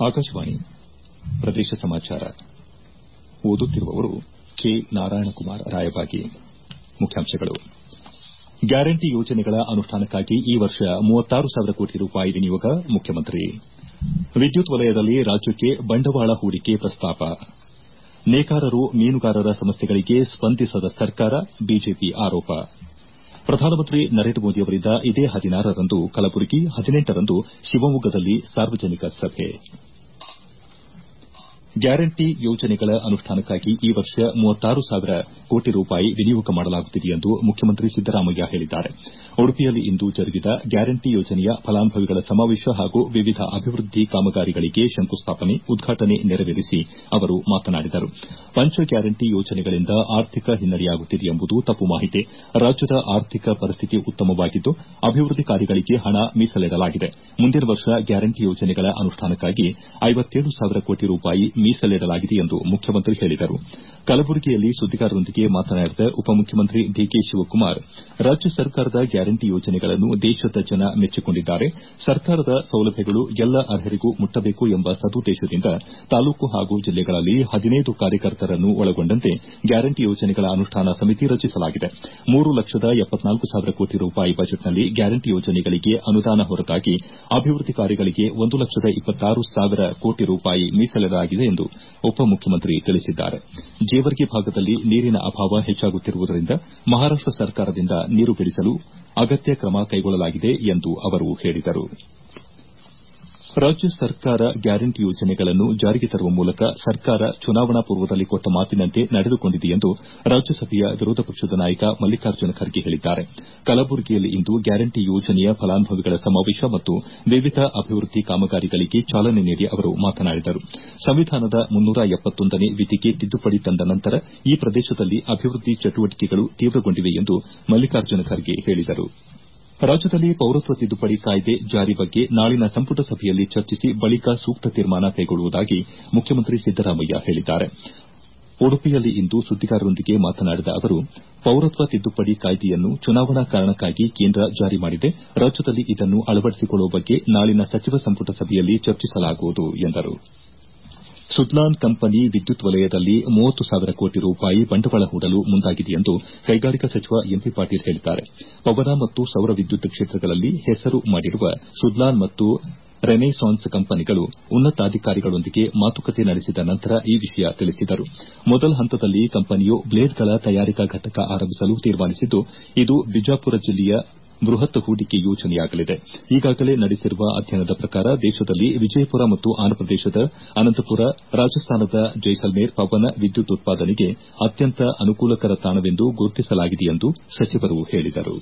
ಆಕಾಶವಾಣಿ ಪ್ರದೇಶ ಸಮಾಚಾರ ಓದುತ್ತಿರುವವರು ಕೆ ನಾರಾಯಣಕುಮಾರ್ ರಾಯಬಾಗಿ ಮುಖ್ಯಾಂಶಗಳು ಗ್ಯಾರಂಟಿ ಯೋಜನೆಗಳ ಅನುಷ್ಠಾನಕ್ಕಾಗಿ ಈ ವರ್ಷ ಮೂವತ್ತಾರು ಸಾವಿರ ಕೋಟಿ ರೂಪಾಯಿ ವಿನಿಯೋಗ ಮುಖ್ಯಮಂತ್ರಿ ವಿದ್ಯುತ್ ವಲಯದಲ್ಲಿ ರಾಜ್ಯಕ್ಕೆ ಬಂಡವಾಳ ಹೂಡಿಕೆ ಪ್ರಸ್ತಾಪ ನೇಕಾರರು ಮೀನುಗಾರರ ಸಮಸ್ಯೆಗಳಿಗೆ ಸ್ಪಂದಿಸದ ಸರ್ಕಾರ ಬಿಜೆಪಿ ಆರೋಪ ಪ್ರಧಾನಮಂತ್ರಿ ನರೇಂದ್ರ ಮೋದಿ ಅವರಿಂದ ಇದೇ ಹದಿನಾರರಂದು ಕಲಬುರಗಿ ಹದಿನೆಂಟರಂದು ಶಿವಮೊಗ್ಗದಲ್ಲಿ ಸಾರ್ವಜನಿಕ ಸಭೆ ಗ್ಯಾರಂಟಿ ಯೋಜನೆಗಳ ಅನುಷ್ಠಾನಕ್ಕಾಗಿ ಈ ವರ್ಷ ಮೂವತ್ತಾರು ಸಾವಿರ ಕೋಟಿ ರೂಪಾಯಿ ವಿನಿಯೋಗ ಮಾಡಲಾಗುತ್ತಿದೆ ಎಂದು ಮುಖ್ಯಮಂತ್ರಿ ಸಿದ್ದರಾಮಯ್ಯ ಹೇಳಿದ್ದಾರೆ ಉಡುಪಿಯಲ್ಲಿಂದು ಜರುಗಿದ ಗ್ಯಾರಂಟಿ ಯೋಜನೆಯ ಫಲಾನುಭವಿಗಳ ಸಮಾವೇಶ ಹಾಗೂ ವಿವಿಧ ಅಭಿವೃದ್ದಿ ಕಾಮಗಾರಿಗಳಿಗೆ ಶಂಕುಸ್ಥಾಪನೆ ಉದ್ಘಾಟನೆ ನೆರವೇರಿಸಿ ಅವರು ಮಾತನಾಡಿದರು ಪಂಚ ಗ್ಯಾರಂಟಿ ಯೋಜನೆಗಳಿಂದ ಆರ್ಥಿಕ ಹಿನ್ನಡೆಯಾಗುತ್ತಿದೆ ಎಂಬುದು ತಪ್ಪು ಮಾಹಿತಿ ರಾಜ್ಯದ ಆರ್ಥಿಕ ಪರಿಸ್ಥಿತಿ ಉತ್ತಮವಾಗಿದ್ದು ಅಭಿವೃದ್ದಿ ಕಾರ್ಯಗಳಿಗೆ ಹಣ ಮೀಸಲಿಡಲಾಗಿದೆ ಮುಂದಿನ ವರ್ಷ ಗ್ಯಾರಂಟಿ ಯೋಜನೆಗಳ ಅನುಷ್ಠಾನಕ್ಕಾಗಿ ಐವತ್ತೇಳು ಸಾವಿರ ಕೋಟಿ ರೂಪಾಯಿ ಮೀಸಲಿಡಲಾಗಿದೆ ಎಂದು ಮುಖ್ಯಮಂತ್ರಿ ಹೇಳಿದರು ಕಲಬುರಗಿಯಲ್ಲಿ ಸುದ್ದಿಗಾರರೊಂದಿಗೆ ಮಾತನಾಡಿದ ಉಪಮುಖ್ಯಮಂತ್ರಿ ಡಿಕೆ ಶಿವಕುಮಾರ್ ರಾಜ್ಯ ಸರ್ಕಾರದ ಗ್ಯಾರಂಟಿ ಯೋಜನೆಗಳನ್ನು ದೇಶದ ಜನ ಮೆಚ್ಚಿಕೊಂಡಿದ್ದಾರೆ ಸರ್ಕಾರದ ಸೌಲಭ್ಯಗಳು ಎಲ್ಲ ಅರ್ಹರಿಗೂ ಮುಟ್ಟಬೇಕು ಎಂಬ ಸದುದ್ದೇಶದಿಂದ ತಾಲೂಕು ಹಾಗೂ ಜಿಲ್ಲೆಗಳಲ್ಲಿ ಹದಿನೈದು ಕಾರ್ಯಕರ್ತರನ್ನು ಒಳಗೊಂಡಂತೆ ಗ್ಯಾರಂಟಿ ಯೋಜನೆಗಳ ಅನುಷ್ಠಾನ ಸಮಿತಿ ರಚಿಸಲಾಗಿದೆ ಮೂರು ಲಕ್ಷದ ಎಪ್ಪತ್ನಾಲ್ಕು ಸಾವಿರ ಕೋಟಿ ರೂಪಾಯಿ ಬಜೆಟ್ನಲ್ಲಿ ಗ್ಯಾರಂಟಿ ಯೋಜನೆಗಳಿಗೆ ಅನುದಾನ ಹೊರತಾಗಿ ಅಭಿವೃದ್ದಿ ಕಾರ್ಯಗಳಿಗೆ ಒಂದು ಲಕ್ಷದ ಇಪ್ಪತ್ತಾರು ಸಾವಿರ ಕೋಟಿ ರೂಪಾಯಿ ಮೀಸಲಿಡಲಾಗಿದೆ ಎಂದು ಉಪಮುಖ್ಯಮಂತ್ರಿ ತಿಳಿಸಿದ್ದಾರೆ ಜೇವರ್ಗಿ ಭಾಗದಲ್ಲಿ ನೀರಿನ ಅಭಾವ ಹೆಚ್ಚಾಗುತ್ತಿರುವುದರಿಂದ ಮಹಾರಾಷ್ಟ ಸರ್ಕಾರದಿಂದ ನೀರು ಬಿಡಿಸಲು ಅಗತ್ಯ ಕ್ರಮ ಕೈಗೊಳ್ಳಲಾಗಿದೆ ಎಂದು ಅವರು ಹೇಳಿದರು ರಾಜ್ಯ ಸರ್ಕಾರ ಗ್ಯಾರಂಟಿ ಯೋಜನೆಗಳನ್ನು ಜಾರಿಗೆ ತರುವ ಮೂಲಕ ಸರ್ಕಾರ ಚುನಾವಣಾ ಪೂರ್ವದಲ್ಲಿ ಕೊಟ್ಟ ಮಾತಿನಂತೆ ನಡೆದುಕೊಂಡಿದೆ ಎಂದು ರಾಜ್ಯಸಭೆಯ ವಿರೋಧ ಪಕ್ಷದ ನಾಯಕ ಮಲ್ಲಿಕಾರ್ಜುನ ಖರ್ಗೆ ಹೇಳಿದ್ದಾರೆ ಕಲಬುರಗಿಯಲ್ಲಿಂದು ಗ್ಯಾರಂಟಿ ಯೋಜನೆಯ ಫಲಾನುಭವಿಗಳ ಸಮಾವೇಶ ಮತ್ತು ವಿವಿಧ ಅಭಿವೃದ್ದಿ ಕಾಮಗಾರಿಗಳಿಗೆ ಚಾಲನೆ ನೀಡಿ ಅವರು ಮಾತನಾಡಿದರು ಸಂವಿಧಾನದ ಮುನ್ನೂರ ಎಪ್ಪತ್ತೊಂದನೇ ವಿಧಿಗೆ ತಿದ್ದುಪಡಿ ತಂದ ನಂತರ ಈ ಪ್ರದೇಶದಲ್ಲಿ ಅಭಿವೃದ್ದಿ ಚಟುವಟಿಕೆಗಳು ತೀವ್ರಗೊಂಡಿವೆ ಎಂದು ಮಲ್ಲಿಕಾರ್ಜುನ ಖರ್ಗೆ ಹೇಳಿದರು ರಾಜ್ಯದಲ್ಲಿ ಪೌರತ್ವ ತಿದ್ದುಪಡಿ ಕಾಯ್ದೆ ಜಾರಿ ಬಗ್ಗೆ ನಾಳಿನ ಸಂಪುಟ ಸಭೆಯಲ್ಲಿ ಚರ್ಚಿಸಿ ಬಳಿಕ ಸೂಕ್ತ ತೀರ್ಮಾನ ಕೈಗೊಳ್ಳುವುದಾಗಿ ಮುಖ್ಯಮಂತ್ರಿ ಸಿದ್ದರಾಮಯ್ಯ ಹೇಳಿದ್ದಾರೆ ಉಡುಪಿಯಲ್ಲಿಂದು ಸುದ್ದಿಗಾರರೊಂದಿಗೆ ಮಾತನಾಡಿದ ಅವರು ಪೌರತ್ವ ತಿದ್ದುಪಡಿ ಕಾಯ್ದೆಯನ್ನು ಚುನಾವಣಾ ಕಾರಣಕ್ಕಾಗಿ ಕೇಂದ್ರ ಜಾರಿ ಮಾಡಿದೆ ರಾಜ್ಯದಲ್ಲಿ ಇದನ್ನು ಅಳವಡಿಸಿಕೊಳ್ಳುವ ಬಗ್ಗೆ ನಾಳಿನ ಸಚಿವ ಸಂಪುಟ ಸಭೆಯಲ್ಲಿ ಚರ್ಚಿಸಲಾಗುವುದು ಎಂದರು ಸುಜ್ಲಾನ್ ಕಂಪನಿ ವಿದ್ಯುತ್ ವಲಯದಲ್ಲಿ ಮೂವತ್ತು ಸಾವಿರ ಕೋಟಿ ರೂಪಾಯಿ ಬಂಡವಾಳ ಹೂಡಲು ಮುಂದಾಗಿದೆ ಎಂದು ಕೈಗಾರಿಕಾ ಸಚಿವ ಎಂಬಿ ಪಾಟೀಲ್ ಹೇಳಿದ್ದಾರೆ ಪವನ ಮತ್ತು ಸೌರ ವಿದ್ಯುತ್ ಕ್ಷೇತ್ರಗಳಲ್ಲಿ ಹೆಸರು ಮಾಡಿರುವ ಸುಜ್ಲಾನ್ ಮತ್ತು ರೆನೆಸಾನ್ಸ್ ಕಂಪನಿಗಳು ಉನ್ನತಾಧಿಕಾರಿಗಳೊಂದಿಗೆ ಮಾತುಕತೆ ನಡೆಸಿದ ನಂತರ ಈ ವಿಷಯ ತಿಳಿಸಿದರು ಮೊದಲ ಹಂತದಲ್ಲಿ ಕಂಪನಿಯು ಬ್ಲೇಡ್ಗಳ ತಯಾರಿಕಾ ಘಟಕ ಆರಂಭಿಸಲು ತೀರ್ಮಾನಿಸಿದ್ದು ಇದು ಬಿಜಾಪುರ ಜಿಲ್ಲೆಯ ಬೃಹತ್ ಹೂಡಿಕೆ ಯೋಜನೆಯಾಗಲಿದೆ ಈಗಾಗಲೇ ನಡೆಸಿರುವ ಅಧ್ಯಯನದ ಪ್ರಕಾರ ದೇಶದಲ್ಲಿ ವಿಜಯಪುರ ಮತ್ತು ಆಂಧ್ರಪ್ರದೇಶದ ಅನಂತಪುರ ರಾಜಸ್ಥಾನದ ಜೈಸಲ್ಮೇರ್ ಪವನ ವಿದ್ಯುತ್ ಉತ್ಪಾದನೆಗೆ ಅತ್ಯಂತ ಅನುಕೂಲಕರ ತಾಣವೆಂದು ಗುರುತಿಸಲಾಗಿದೆ ಎಂದು ಸಚಿವರು ಹೇಳಿದರು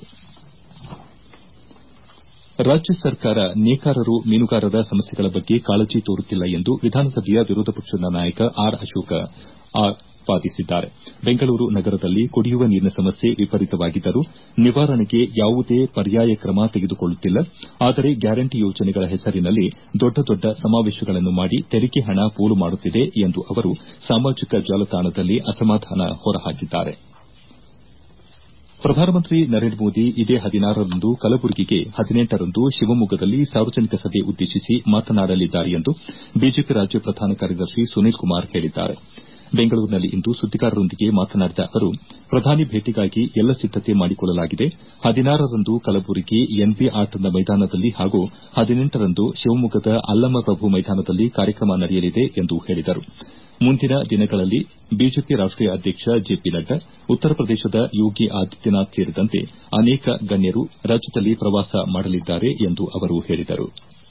ರಾಜ್ಯ ಸರ್ಕಾರ ನೇಕಾರರು ಮೀನುಗಾರರ ಸಮಸ್ಯೆಗಳ ಬಗ್ಗೆ ಕಾಳಜಿ ತೋರುತ್ತಿಲ್ಲ ಎಂದು ವಿಧಾನಸಭೆಯ ವಿರೋಧ ಪಕ್ಷದ ನಾಯಕ ಆರ್ ಅಶೋಕ ಆಪಾದಿಸಿದ್ದಾರೆ ಬೆಂಗಳೂರು ನಗರದಲ್ಲಿ ಕುಡಿಯುವ ನೀರಿನ ಸಮಸ್ಯೆ ವಿಪರೀತವಾಗಿದ್ದರೂ ನಿವಾರಣೆಗೆ ಯಾವುದೇ ಪರ್ಯಾಯ ಕ್ರಮ ತೆಗೆದುಕೊಳ್ಳುತ್ತಿಲ್ಲ ಆದರೆ ಗ್ಯಾರಂಟಿ ಯೋಜನೆಗಳ ಹೆಸರಿನಲ್ಲಿ ದೊಡ್ಡ ದೊಡ್ಡ ಸಮಾವೇಶಗಳನ್ನು ಮಾಡಿ ತೆರಿಗೆ ಹಣ ಪೋಲು ಮಾಡುತ್ತಿದೆ ಎಂದು ಅವರು ಸಾಮಾಜಿಕ ಜಾಲತಾಣದಲ್ಲಿ ಅಸಮಾಧಾನ ಹೊರಹಾಕಿದ್ದಾರೆ ಪ್ರಧಾನಮಂತ್ರಿ ನರೇಂದ್ರ ಮೋದಿ ಇದೇ ಹದಿನಾರರಂದು ಕಲಬುರಗಿಗೆ ಹದಿನೆಂಟರಂದು ಶಿವಮೊಗ್ಗದಲ್ಲಿ ಸಾರ್ವಜನಿಕ ಸಭೆ ಉದ್ದೇಶಿಸಿ ಮಾತನಾಡಲಿದ್ದಾರೆ ಎಂದು ಬಿಜೆಪಿ ರಾಜ್ಯ ಪ್ರಧಾನ ಕಾರ್ಯದರ್ಶಿ ಸುನೀಲ್ ಕುಮಾರ್ ಹೇಳಿದ್ದಾರೆ ಬೆಂಗಳೂರಿನಲ್ಲಿಂದು ಸುದ್ದಿಗಾರರೊಂದಿಗೆ ಮಾತನಾಡಿದ ಅವರು ಪ್ರಧಾನಿ ಭೇಟಿಗಾಗಿ ಎಲ್ಲ ಸಿದ್ದತೆ ಮಾಡಿಕೊಳ್ಳಲಾಗಿದೆ ಹದಿನಾರರಂದು ಕಲಬುರಗಿ ಎನ್ವಿ ಆಟದ ಮೈದಾನದಲ್ಲಿ ಹಾಗೂ ಹದಿನೆಂಟರಂದು ಶಿವಮೊಗ್ಗದ ಅಲ್ಲಮಪ್ರಭು ಮೈದಾನದಲ್ಲಿ ಕಾರ್ಯಕ್ರಮ ನಡೆಯಲಿದೆ ಎಂದು ಹೇಳಿದರು ಮುಂದಿನ ದಿನಗಳಲ್ಲಿ ಬಿಜೆಪಿ ರಾಷ್ಟೀಯ ಅಧ್ಯಕ್ಷ ಜೆಪಿ ನಡ್ಡಾ ಉತ್ತರ ಪ್ರದೇಶದ ಯೋಗಿ ಆದಿತ್ಯನಾಥ್ ಸೇರಿದಂತೆ ಅನೇಕ ಗಣ್ಯರು ರಾಜ್ಯದಲ್ಲಿ ಪ್ರವಾಸ ಮಾಡಲಿದ್ದಾರೆ ಎಂದು ಅವರು ಹೇಳಿದರು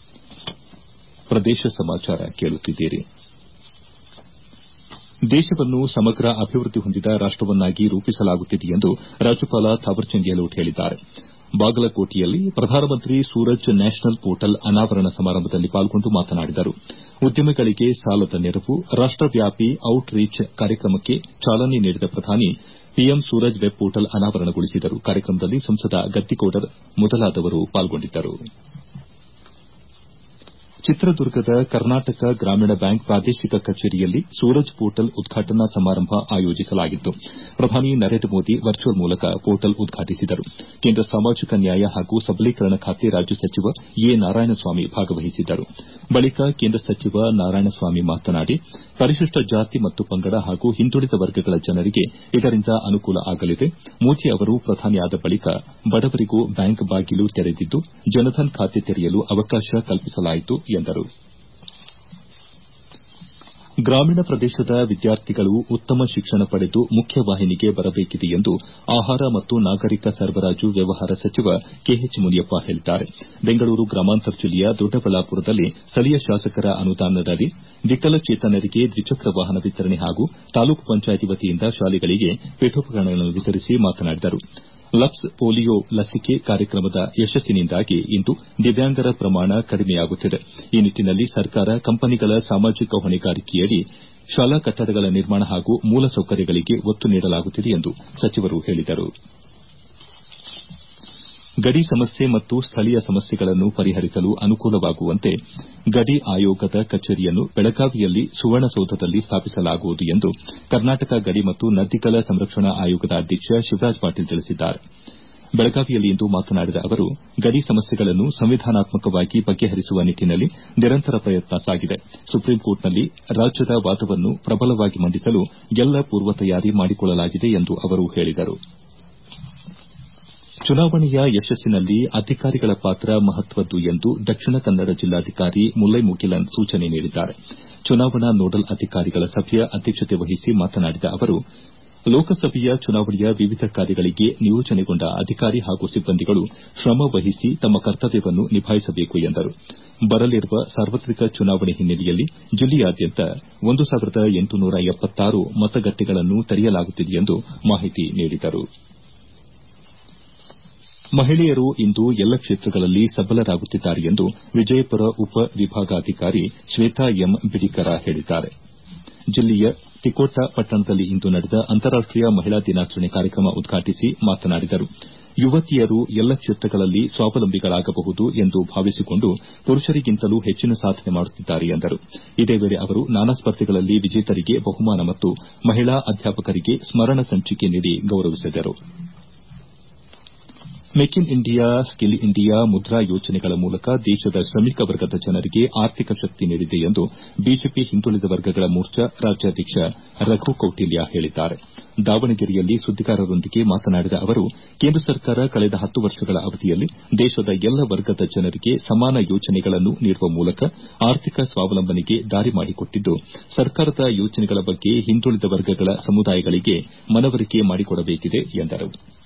ದೇಶವನ್ನು ಸಮಗ್ರ ಅಭಿವೃದ್ದಿ ಹೊಂದಿದ ರಾಷ್ಟವನ್ನಾಗಿ ರೂಪಿಸಲಾಗುತ್ತಿದೆ ಎಂದು ರಾಜ್ಯಪಾಲ ಥಾವರ್ಚಂದ್ ಗೆಹ್ಲೋಟ್ ಹೇಳಿದ್ದಾರೆ ಬಾಗಲಕೋಟೆಯಲ್ಲಿ ಪ್ರಧಾನಮಂತ್ರಿ ಸೂರಜ್ ನ್ಯಾಷನಲ್ ಪೋರ್ಟಲ್ ಅನಾವರಣ ಸಮಾರಂಭದಲ್ಲಿ ಪಾಲ್ಗೊಂಡು ಮಾತನಾಡಿದರು ಉದ್ಯಮಿಗಳಿಗೆ ಸಾಲದ ನೆರವು ರಾಷ್ಟವ್ಯಾಪಿ ಔಟ್ ರೀಚ್ ಕಾರ್ಯಕ್ರಮಕ್ಕೆ ಚಾಲನೆ ನೀಡಿದ ಪ್ರಧಾನಿ ಪಿಎಂ ಸೂರಜ್ ವೆಬ್ ಪೋರ್ಟಲ್ ಅನಾವರಣಗೊಳಿಸಿದರು ಕಾರ್ಯಕ್ರಮದಲ್ಲಿ ಸಂಸದ ಗದ್ದಿಗೌಡರ್ ಮೊದಲಾದವರು ಪಾಲ್ಗೊಂಡಿದ್ದರು ಚಿತ್ರದುರ್ಗದ ಕರ್ನಾಟಕ ಗ್ರಾಮೀಣ ಬ್ಯಾಂಕ್ ಪ್ರಾದೇಶಿಕ ಕಚೇರಿಯಲ್ಲಿ ಸೂರಜ್ ಪೋರ್ಟಲ್ ಉದ್ಘಾಟನಾ ಸಮಾರಂಭ ಆಯೋಜಿಸಲಾಗಿತ್ತು ಪ್ರಧಾನಿ ನರೇಂದ್ರ ಮೋದಿ ವರ್ಚುವಲ್ ಮೂಲಕ ಪೋರ್ಟಲ್ ಉದ್ಘಾಟಿಸಿದರು ಕೇಂದ್ರ ಸಾಮಾಜಿಕ ನ್ಯಾಯ ಹಾಗೂ ಸಬಲೀಕರಣ ಖಾತೆ ರಾಜ್ಯ ಸಚಿವ ಎ ನಾರಾಯಣಸ್ವಾಮಿ ಭಾಗವಹಿಸಿದ್ದರು ಬಳಿಕ ಕೇಂದ್ರ ಸಚಿವ ನಾರಾಯಣಸ್ವಾಮಿ ಮಾತನಾಡಿ ಪರಿಶಿಷ್ಟ ಜಾತಿ ಮತ್ತು ಪಂಗಡ ಹಾಗೂ ಹಿಂದುಳಿದ ವರ್ಗಗಳ ಜನರಿಗೆ ಇದರಿಂದ ಅನುಕೂಲ ಆಗಲಿದೆ ಮೋದಿ ಅವರು ಪ್ರಧಾನಿಯಾದ ಬಳಿಕ ಬಡವರಿಗೂ ಬ್ಯಾಂಕ್ ಬಾಗಿಲು ತೆರೆದಿದ್ದು ಜನಧನ್ ಖಾತೆ ತೆರೆಯಲು ಅವಕಾಶ ಕಲ್ಪಿಸಲಾಯಿತು ಎಂದರು ಗ್ರಾಮೀಣ ಪ್ರದೇಶದ ವಿದ್ಯಾರ್ಥಿಗಳು ಉತ್ತಮ ಶಿಕ್ಷಣ ಪಡೆದು ಮುಖ್ಯವಾಹಿನಿಗೆ ಬರಬೇಕಿದೆ ಎಂದು ಆಹಾರ ಮತ್ತು ನಾಗರಿಕ ಸರಬರಾಜು ವ್ಯವಹಾರ ಸಚಿವ ಕೆಎಚ್ ಮುನಿಯಪ್ಪ ಹೇಳಿದ್ದಾರೆ ಬೆಂಗಳೂರು ಗ್ರಾಮಾಂತರ ಜಿಲ್ಲೆಯ ದೊಡ್ಡಬಳ್ಳಾಪುರದಲ್ಲಿ ಸ್ಥಳೀಯ ಶಾಸಕರ ಅನುದಾನದಡಿ ವಿಕಲಚೇತನರಿಗೆ ದ್ವಿಚಕ್ರ ವಾಹನ ವಿತರಣೆ ಹಾಗೂ ತಾಲೂಕು ಪಂಚಾಯಿತಿ ವತಿಯಿಂದ ಶಾಲೆಗಳಿಗೆ ಪೀಠೋಪಕರಣಗಳನ್ನು ವಿತರಿಸಿ ಮಾತನಾಡಿದರು ಲಕ್ಸ್ ಪೋಲಿಯೋ ಲಸಿಕೆ ಕಾರ್ಯಕ್ರಮದ ಯಶಸ್ಸಿನಿಂದಾಗಿ ಇಂದು ದಿವ್ಯಾಂಗರ ಪ್ರಮಾಣ ಕಡಿಮೆಯಾಗುತ್ತಿದೆ ಈ ನಿಟ್ಟನಲ್ಲಿ ಸರ್ಕಾರ ಕಂಪನಿಗಳ ಸಾಮಾಜಿಕ ಹೊಣೆಗಾರಿಕೆಯಡಿ ಶಾಲಾ ಕಟ್ಟಡಗಳ ನಿರ್ಮಾಣ ಹಾಗೂ ಮೂಲಸೌಕರ್ಯಗಳಿಗೆ ಒತ್ತು ನೀಡಲಾಗುತ್ತಿದೆ ಎಂದು ಸಚಿವರು ಹೇಳಿದರು ಗಡಿ ಸಮಸ್ಯೆ ಮತ್ತು ಸ್ಥಳೀಯ ಸಮಸ್ಯೆಗಳನ್ನು ಪರಿಹರಿಸಲು ಅನುಕೂಲವಾಗುವಂತೆ ಗಡಿ ಆಯೋಗದ ಕಚೇರಿಯನ್ನು ಬೆಳಗಾವಿಯಲ್ಲಿ ಸುವರ್ಣಸೌಧದಲ್ಲಿ ಸ್ಥಾಪಿಸಲಾಗುವುದು ಎಂದು ಕರ್ನಾಟಕ ಗಡಿ ಮತ್ತು ನದಿಗಳ ಸಂರಕ್ಷಣಾ ಆಯೋಗದ ಅಧ್ಯಕ್ಷ ಶಿವರಾಜ್ ಪಾಟೀಲ್ ತಿಳಿಸಿದ್ದಾರೆ ಬೆಳಗಾವಿಯಲ್ಲಿಂದು ಮಾತನಾಡಿದ ಅವರು ಗಡಿ ಸಮಸ್ಯೆಗಳನ್ನು ಸಂವಿಧಾನಾತ್ಮಕವಾಗಿ ಬಗೆಹರಿಸುವ ನಿಟ್ಟನಲ್ಲಿ ನಿರಂತರ ಪ್ರಯತ್ನ ಸಾಗಿದೆ ಸುಪ್ರೀಂಕೋರ್ಟ್ನಲ್ಲಿ ರಾಜ್ಯದ ವಾದವನ್ನು ಪ್ರಬಲವಾಗಿ ಮಂಡಿಸಲು ಎಲ್ಲ ಪೂರ್ವ ತಯಾರಿ ಮಾಡಿಕೊಳ್ಳಲಾಗಿದೆ ಎಂದು ಅವರು ಹೇಳಿದರು ಚುನಾವಣೆಯ ಯಶಸ್ಸಿನಲ್ಲಿ ಅಧಿಕಾರಿಗಳ ಪಾತ್ರ ಮಹತ್ವದ್ದು ಎಂದು ದಕ್ಷಿಣ ಕನ್ನಡ ಜಿಲ್ಲಾಧಿಕಾರಿ ಮುಲ್ಲೈ ಮುಗಿಲನ್ ಸೂಚನೆ ನೀಡಿದ್ದಾರೆ ಚುನಾವಣಾ ನೋಡಲ್ ಅಧಿಕಾರಿಗಳ ಸಭೆಯ ಅಧ್ಯಕ್ಷತೆ ವಹಿಸಿ ಮಾತನಾಡಿದ ಅವರು ಲೋಕಸಭೆಯ ಚುನಾವಣೆಯ ವಿವಿಧ ಕಾರ್ಯಗಳಿಗೆ ನಿಯೋಜನೆಗೊಂಡ ಅಧಿಕಾರಿ ಹಾಗೂ ಸಿಬ್ಬಂದಿಗಳು ಶ್ರಮ ವಹಿಸಿ ತಮ್ಮ ಕರ್ತವ್ಯವನ್ನು ನಿಭಾಯಿಸಬೇಕು ಎಂದರು ಬರಲಿರುವ ಸಾರ್ವತ್ರಿಕ ಚುನಾವಣೆ ಹಿನ್ನೆಲೆಯಲ್ಲಿ ಜಿಲ್ಲೆಯಾದ್ಯಂತ ಒಂದು ಸಾವಿರದ ಎಂಟುನೂರ ಎಪ್ಪತ್ತಾರು ಮತಗಟ್ಟೆಗಳನ್ನು ತೆರೆಯಲಾಗುತ್ತಿದೆ ಎಂದು ಮಾಹಿತಿ ನೀಡಿದರು ಮಹಿಳೆಯರು ಇಂದು ಎಲ್ಲ ಕ್ಷೇತ್ರಗಳಲ್ಲಿ ಸಬಲರಾಗುತ್ತಿದ್ದಾರೆ ಎಂದು ವಿಜಯಪುರ ಉಪ ವಿಭಾಗಾಧಿಕಾರಿ ಶ್ವೇತಾ ಎಂ ಬಿಡಿಕರ ಹೇಳಿದ್ದಾರೆ ಜಿಲ್ಲೆಯ ತಿಕೋಟ ಪಟ್ಟಣದಲ್ಲಿ ಇಂದು ನಡೆದ ಅಂತಾರಾಷ್ಟೀಯ ಮಹಿಳಾ ದಿನಾಚರಣೆ ಕಾರ್ಯಕ್ರಮ ಉದ್ಘಾಟಿಸಿ ಮಾತನಾಡಿದರು ಯುವತಿಯರು ಎಲ್ಲ ಕ್ಷೇತ್ರಗಳಲ್ಲಿ ಸ್ವಾವಲಂಬಿಗಳಾಗಬಹುದು ಎಂದು ಭಾವಿಸಿಕೊಂಡು ಪುರುಷರಿಗಿಂತಲೂ ಹೆಚ್ಚಿನ ಸಾಧನೆ ಮಾಡುತ್ತಿದ್ದಾರೆ ಎಂದರು ಇದೇ ವೇಳೆ ಅವರು ನಾನಾ ಸ್ಪರ್ಧೆಗಳಲ್ಲಿ ವಿಜೇತರಿಗೆ ಬಹುಮಾನ ಮತ್ತು ಮಹಿಳಾ ಅಧ್ಯಾಪಕರಿಗೆ ಸ್ಮರಣ ಸಂಚಿಕೆ ನೀಡಿ ಗೌರವಿಸಿದರು make in India skill India Mudra ಯೋಜನೆಗಳ ಮೂಲಕ ದೇಶದ ಶ್ರಮಿಕ ವರ್ಗದ ಜನರಿಗೆ ಆರ್ಥಿಕ ಶಕ್ತಿ ನೀಡಿದೆ ಎಂದು ಬಿಜೆಪಿ ಹಿಂದುಳಿದ ವರ್ಗಗಳ ಮೋರ್ಚಾ ರಾಜ್ಯಾಧ್ಯಕ್ಷ ರಘು ಕೌಟಿಲ್ಯ ಹೇಳಿದ್ದಾರೆ ದಾವಣಗೆರೆಯಲ್ಲಿ ಸುದ್ದಿಗಾರರೊಂದಿಗೆ ಮಾತನಾಡಿದ ಅವರು ಕೇಂದ್ರ ಸರ್ಕಾರ ಕಳೆದ ಹತ್ತು ವರ್ಷಗಳ ಅವಧಿಯಲ್ಲಿ ದೇಶದ ಎಲ್ಲ ವರ್ಗದ ಜನರಿಗೆ ಸಮಾನ ಯೋಜನೆಗಳನ್ನು ನೀಡುವ ಮೂಲಕ ಆರ್ಥಿಕ ಸ್ವಾವಲಂಬನೆಗೆ ದಾರಿ ಮಾಡಿಕೊಟ್ಟಿದ್ದು ಸರ್ಕಾರದ ಯೋಜನೆಗಳ ಬಗ್ಗೆ ಹಿಂದುಳಿದ ವರ್ಗಗಳ ಸಮುದಾಯಗಳಿಗೆ ಮನವರಿಕೆ ಮಾಡಿಕೊಡಬೇಕಿದೆ ಎಂದರು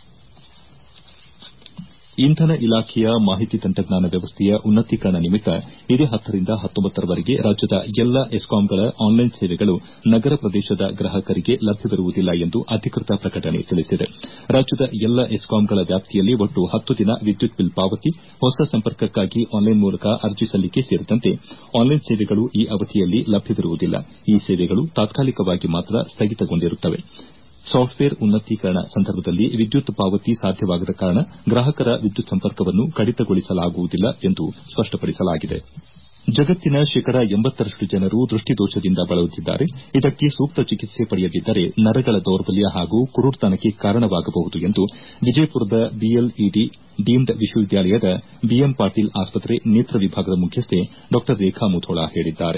ಇಂಧನ ಇಲಾಖೆಯ ಮಾಹಿತಿ ತಂತ್ರಜ್ಞಾನ ವ್ಯವಸ್ಥೆಯ ಉನ್ನತೀಕರಣ ನಿಮಿತ್ತ ಇದೇ ಹತ್ತರಿಂದ ಹತ್ತೊಂಬತ್ತರವರೆಗೆ ರಾಜ್ಯದ ಎಲ್ಲ ಎಸ್ಕಾಂಗಳ ಆನ್ಲೈನ್ ಸೇವೆಗಳು ನಗರ ಪ್ರದೇಶದ ಗ್ರಾಹಕರಿಗೆ ಲಭ್ಯವಿರುವುದಿಲ್ಲ ಎಂದು ಅಧಿಕೃತ ಪ್ರಕಟಣೆ ತಿಳಿಸಿದೆ ರಾಜ್ಯದ ಎಲ್ಲ ಎಸ್ಕಾಂಗಳ ವ್ಯಾಪ್ತಿಯಲ್ಲಿ ಒಟ್ಟು ಹತ್ತು ದಿನ ವಿದ್ಯುತ್ ಬಿಲ್ ಪಾವತಿ ಹೊಸ ಸಂಪರ್ಕಕ್ಕಾಗಿ ಆನ್ಲೈನ್ ಮೂಲಕ ಅರ್ಜಿ ಸಲ್ಲಿಕೆ ಸೇರಿದಂತೆ ಆನ್ಲೈನ್ ಸೇವೆಗಳು ಈ ಅವಧಿಯಲ್ಲಿ ಲಭ್ಯವಿರುವುದಿಲ್ಲ ಈ ಸೇವೆಗಳು ತಾತ್ಕಾಲಿಕವಾಗಿ ಮಾತ್ರ ಸ್ಥಗಿತಗೊಂಡಿರುತ್ತವೆ ಸಾಫ್ಟ್ವೇರ್ ಉನ್ನತೀಕರಣ ಸಂದರ್ಭದಲ್ಲಿ ವಿದ್ಯುತ್ ಪಾವತಿ ಸಾಧ್ಯವಾಗದ ಕಾರಣ ಗ್ರಾಹಕರ ವಿದ್ಯುತ್ ಸಂಪರ್ಕವನ್ನು ಕಡಿತಗೊಳಿಸಲಾಗುವುದಿಲ್ಲ ಎಂದು ಸ್ಪಷ್ಟಪಡಿಸಲಾಗಿದೆ ಜಗತ್ತಿನ ಶೇಕಡ ಎಂಬತ್ತರಷ್ಟು ಜನರು ದೃಷ್ಟಿದೋಷದಿಂದ ಬಳಲುತ್ತಿದ್ದಾರೆ ಇದಕ್ಕೆ ಸೂಕ್ತ ಚಿಕಿತ್ಸೆ ಪಡೆಯದಿದ್ದರೆ ನರಗಳ ದೌರ್ಬಲ್ಯ ಹಾಗೂ ಕುರುಡುತನಕ್ಕೆ ಕಾರಣವಾಗಬಹುದು ಎಂದು ವಿಜಯಪುರದ ಬಿಎಲ್ಇಡಿ ಡೀಮ್ಡ್ ವಿಶ್ವವಿದ್ಯಾಲಯದ ಬಿಎಂ ಪಾಟೀಲ್ ಆಸ್ಪತ್ರೆ ನೇತ್ರ ವಿಭಾಗದ ಮುಖ್ಯಸ್ಥೆ ಡಾ ರೇಖಾ ಮುಧೋಳ ಹೇಳಿದ್ದಾರೆ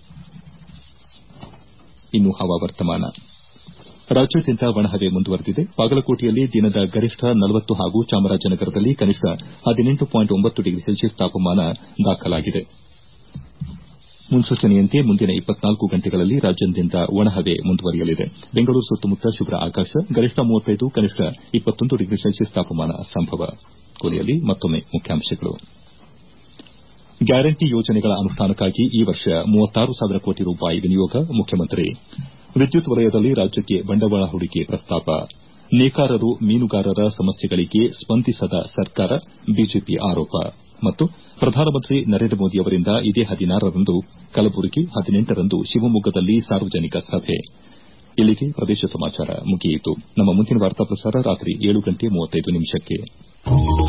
ರಾಜ್ಯಾದ್ಯಂತ ಒಣಹವೆ ಮುಂದುವರೆದಿದೆ ಬಾಗಲಕೋಟೆಯಲ್ಲಿ ದಿನದ ಗರಿಷ್ಠ ನಲವತ್ತು ಹಾಗೂ ಚಾಮರಾಜನಗರದಲ್ಲಿ ಕನಿಷ್ಠ ಹದಿನೆಂಟು ಪಾಯಿಂಟ್ ಒಂಬತ್ತು ಡಿಗ್ರಿ ಸೆಲ್ಸಿಯಸ್ ತಾಪಮಾನ ದಾಖಲಾಗಿದೆ ಮುನ್ಸೂಚನೆಯಂತೆ ಮುಂದಿನ ಇಪ್ಪತ್ನಾಲ್ಕು ಗಂಟೆಗಳಲ್ಲಿ ರಾಜ್ಯಾದ್ಯಂತ ಒಣಹವೆ ಮುಂದುವರಿಯಲಿದೆ ಬೆಂಗಳೂರು ಸುತ್ತಮುತ್ತ ಶುಭ್ರ ಆಕಾಶ ಗರಿಷ್ಠ ಮೂವತ್ತೈದು ಕನಿಷ್ಠ ಇಪ್ಪತ್ತೊಂದು ಡಿಗ್ರಿ ಸೆಲ್ಸಿಯಸ್ ತಾಪಮಾನ ಸಂಭವ ಕೊನೆಯಲ್ಲಿ ಮತ್ತೊಮ್ಮೆ ಮುಖ್ಯಾಂಶಗಳು ಗ್ಯಾರಂಟಿ ಯೋಜನೆಗಳ ಅನುಷ್ಠಾನಕ್ಕಾಗಿ ಈ ವರ್ಷ ಮೂವತ್ತಾರು ಸಾವಿರ ಕೋಟಿ ರೂಪಾಯಿ ವಿನಿಯೋಗ ಮುಖ್ಯಮಂತ್ರಿ ವಿದ್ಯುತ್ ವಲಯದಲ್ಲಿ ರಾಜ್ಯಕ್ಕೆ ಬಂಡವಾಳ ಹೂಡಿಕೆ ಪ್ರಸ್ತಾಪ ನೇಕಾರರು ಮೀನುಗಾರರ ಸಮಸ್ಯೆಗಳಿಗೆ ಸ್ಪಂದಿಸದ ಸರ್ಕಾರ ಬಿಜೆಪಿ ಆರೋಪ ಮತ್ತು ಪ್ರಧಾನಮಂತ್ರಿ ನರೇಂದ್ರ ಮೋದಿ ಅವರಿಂದ ಇದೇ ಹದಿನಾರರಂದು ಕಲಬುರಗಿ ಹದಿನೆಂಟರಂದು ಶಿವಮೊಗ್ಗದಲ್ಲಿ ಸಾರ್ವಜನಿಕ ಸಭೆ ಇಲ್ಲಿಗೆ ಪ್ರದೇಶ ಸಮಾಚಾರ ಮುಗಿಯಿತು ನಮ್ಮ ಮುಂದಿನ ವಾರ್ತಾ ಪ್ರಸಾರ ರಾತ್ರಿ ಏಳು ಗಂಟೆ ಮೂವತ್ತೈದು ನಿಮಿಷಕ್ಕೆ